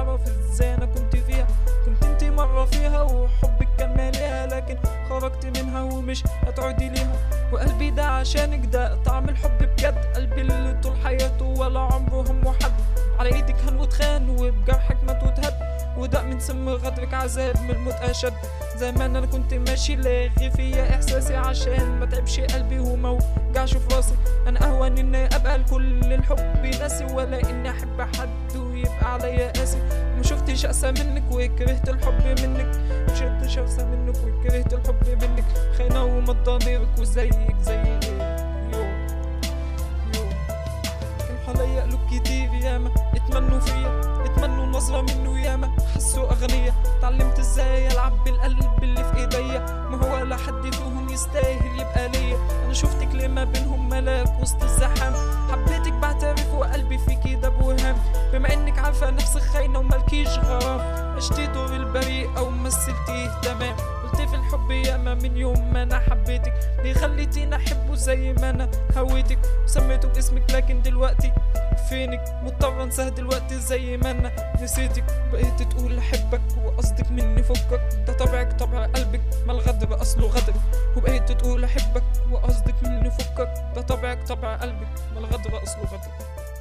اعرف ازاي انا كنت فيها كنت انت مرة فيها وحبك كان ماليها لكن خرجت منها ومش هتعودي ليها وقلبي ده عشانك ده طعم الحب بجد قلبي اللي طول حياته ولا عمره همه حد على ايدك هنموت خان وبجرحك مات وتهد وده من سم غدرك عذاب من الموت اشد زمان انا كنت ماشي لاغي فيا احساسي عشان ما تعبش قلبي وما وجعش في راسي انا اهون اني ابقى لكل الحب ناسي ولا اني احب حد ويبقى عليا قاسي ما شفتش اقسى منك وكرهت الحب منك ما شفتش اقسى منك وكرهت الحب منك خاينه وما ضميرك وزيك زي غيرك يو يو كان حواليا قلوب كتير ياما اتمنوا فيا اتمنوا نظرة منه ياما حسوا أغنية اتعلمت ازاي ألعب بالقلب اللي في ايديا ما هو لا حد فيهم يستاهل يبقى ليا أنا شفتك ليه ما بينهم ملاك وسط الزحام حبيتك بعترف وقلبي فيكي ده بوهام بما انك عارفة نفسك خاينة ومالكيش غرام عشتي دور البريء أو مثلتيه تمام قلت في الحب ياما من يوم ما انا حبيتك ليه خليتيني احبه زي ما انا هويتك وسميته باسمك لكن دلوقتي فينك مضطر انساه دلوقتي زي ما انا نسيتك بقيت تقول احبك وقصدك مني فكك ده طبعك طبع قلبك ما الغدر اصله غدر وبقيت تقول احبك وقصدك مني فكك ده طبعك طبع قلبك ما الغدر اصله غدر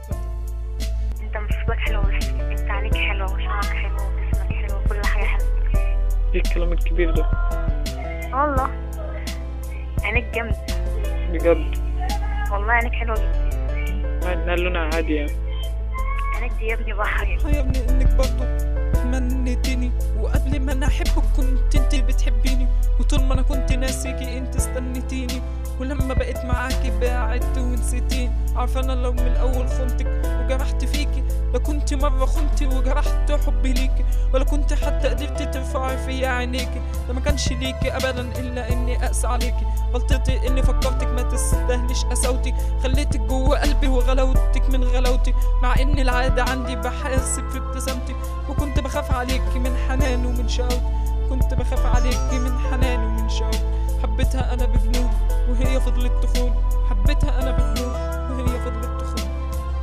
انت مصوتك حلو بس انت عليك حلو وشعرك حلو وجسمك حلو وكل حاجة حلوة ايه الكلام الكبير ده والله عينيك جامدة بجد والله عينيك حلوة جدا مع انها لونها عادي يعني عينيك دي يا ابني بحر يا ابني انك برضو تمنيتني وقبل ما انا احبك كنت انت بتحبيني وطول ما انا كنت ناسيكي انت استنيتيني ولما بقيت معاكي بعدت ونسيتيني عارفه انا لو من الاول خنتك وجرحت فيكي لا كنت مره خنتي وجرحت حبي ليكي ولا كنت حتى قدرتي ترفعي فيا عينيكي ده ما كانش ليكي ابدا الا اني اقسى عليكي غلطتي اني فكرتك ما تستاهلش قساوتي خليتك جوه قلبي وغلاوتك من غلاوتي مع ان العاده عندي بحاسب في ابتسامتي وكنت بخاف عليكي من حنان ومن شقاوتي كنت بخاف عليكي من حنان ومن شقاوتي حبيتها انا بجنون وهي فضلت تخون حبيتها انا بجنون وهي فضلت تخون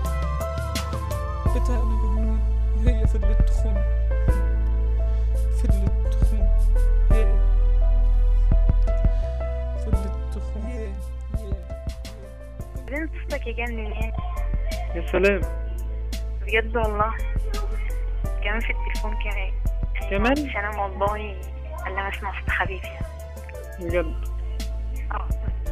حبيتها انا بجنون وهي فضلت تخون فضلت تخون هي فضلت تخون هي بعدين صوتك يجنن يعني يا سلام بجد والله كمان في التليفون كمان كمان؟ مش انا والله الا ما اسمع صوت حبيبي بجد اه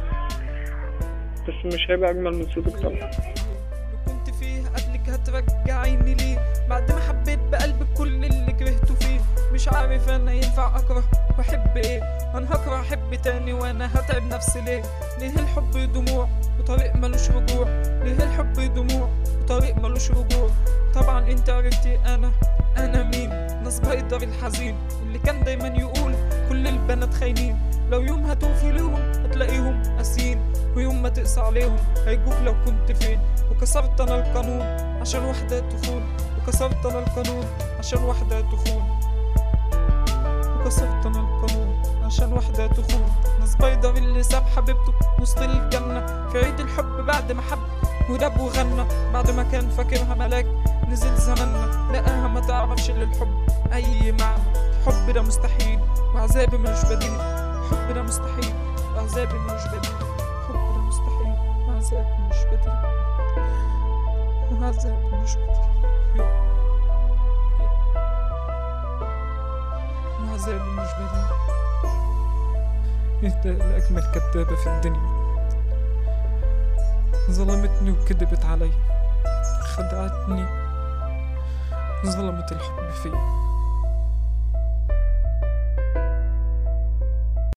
بس مش هيبقى اجمل من صوتك طبعا لو كنت فيه قبلك هترجعيني ليه بعد ما حبيت بقلبك كل اللي كرهته فيه مش عارف انا ينفع اكره واحب ايه انا هكره احب تاني وانا هتعب نفسي ليه ليه الحب دموع وطريق ملوش رجوع ليه الحب دموع وطريق ملوش رجوع طبعا انت عرفتي انا انا مين انا سبايدر الحزين اللي كان دايما يقول كل البنات خاينين لو يوم هتوفي لهم هتلاقيهم قاسيين ويوم ما تقسى عليهم هيجوك لو كنت فين وكسرت انا القانون عشان واحدة تخون وكسرت انا القانون عشان واحدة تخون وكسرت انا القانون عشان واحدة تخون انا سبايدر اللي ساب حبيبته وسط الجنة في عيد الحب بعد ما حب ودب وغنى بعد ما كان فاكرها ملاك نزل زماننا لقاها ما تعرفش للحب اي معنى الحب ده مستحيل وعذابي مش بديل الحب ده مستحيل وعذابي مش بديل الحب ده مستحيل وعذابي مش بديل وعذابي مش بديل يو. يو. وعذابي مش بديل انت لأجمل كدابة في الدنيا ظلمتني وكذبت علي خدعتني ظلمت الحب فيا